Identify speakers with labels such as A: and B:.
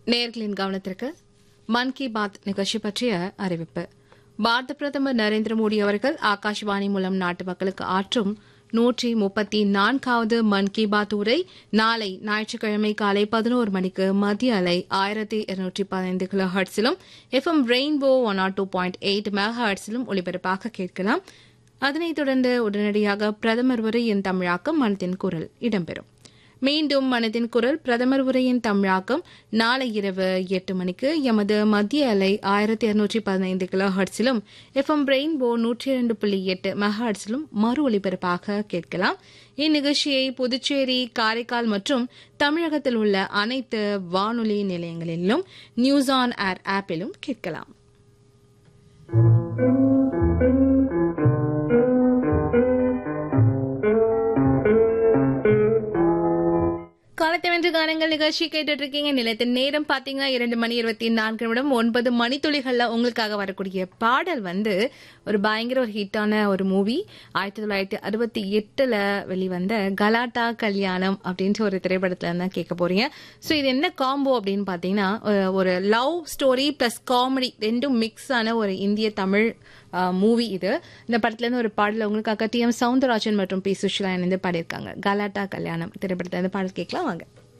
A: நேர்களின் கவனத்திற்கு மன் கி பாத் நிகழ்ச்சி பற்றிய அறிவிப்பு பாரத பிரதமர் நரேந்திர மோடி அவர்கள் ஆகாஷ்வாணி மூலம் நாட்டு மக்களுக்கு ஆற்றும் நூற்றி முப்பத்தி நான்காவது மன் கி பாத் உரை நாளை ஞாயிற்றுக்கிழமை காலை பதினோரு மணிக்கு மத்திய அலை ஆயிரத்தி இருநூற்றி பதினைந்து கிலோ ஹர்ட்ஸிலும் FM rainbow one oh two point eight mega ஹர்ட்ஸிலும் ஒலிபரப்பாக கேட்கலாம் அதனைத் தொடர்ந்து உடனடியாக பிரதமர் உரையின் தமிழாக்கம் மனதின் குரல் இடம்பெறும் மீண்டும் மனதின் குரல் பிரதமர் உரையின் தமிழாக்கம் நாளை இரவு எட்டு மணிக்கு எமது மத்திய அலை ஆயிரத்தி இருநூற்றி பதினைந்து கிலோ ஹர்ட்ஸிலும் எஃப்எம் ரெயின்போ நூற்றி இரண்டு புள்ளி எட்டு மெகாஹர்ட்ஸிலும் மறு ஒலிபரப்பாக கேட்கலாம் இந்நிகழ்ச்சியை புதுச்சேரி காரைக்கால் மற்றும் தமிழகத்தில் உள்ள அனைத்து வானொலி நிலையங்களிலும் நியூஸ் ஆன் ஏர் ஆப்பிலும் கேட்கலாம் காலத்தை வென்று கானங்கள் நிகழ்ச்சி கேட்டுட்டு இருக்கீங்க நிலையத்தின் நேரம் பாத்தீங்கன்னா இரண்டு மணி இருபத்தி நான்கு நிமிடம் ஒன்பது மணித்துளிகள்ல உங்களுக்காக வரக்கூடிய பாடல் வந்து ஒரு பயங்கர ஒரு ஹிட்டான ஒரு மூவி ஆயிரத்தி தொள்ளாயிரத்தி அறுபத்தி எட்டுல வெளிவந்த கலாட்டா கல்யாணம் அப்படின்ற ஒரு திரைப்படத்துல தான் கேட்க போறீங்க ஸோ இது என்ன காம்போ அப்படின்னு பாத்தீங்கன்னா ஒரு- ஒரு லவ் ஸ்டோரி பிளஸ் காமெடி ரெண்டும் மிக்ஸ் ஆன ஒரு இந்திய தமிழ் மூவி இது இந்த படத்துல இருந்து ஒரு பாடல உங்களுக்காக டி எம் சவுந்தரராஜன் மற்றும் பி சுஷிலா இணைந்து பாடியிருக்காங்க கலாட்டா கல்யாணம் திரைப்படத்துல இருந்து பாடல் கேட்கலாம் வாங்க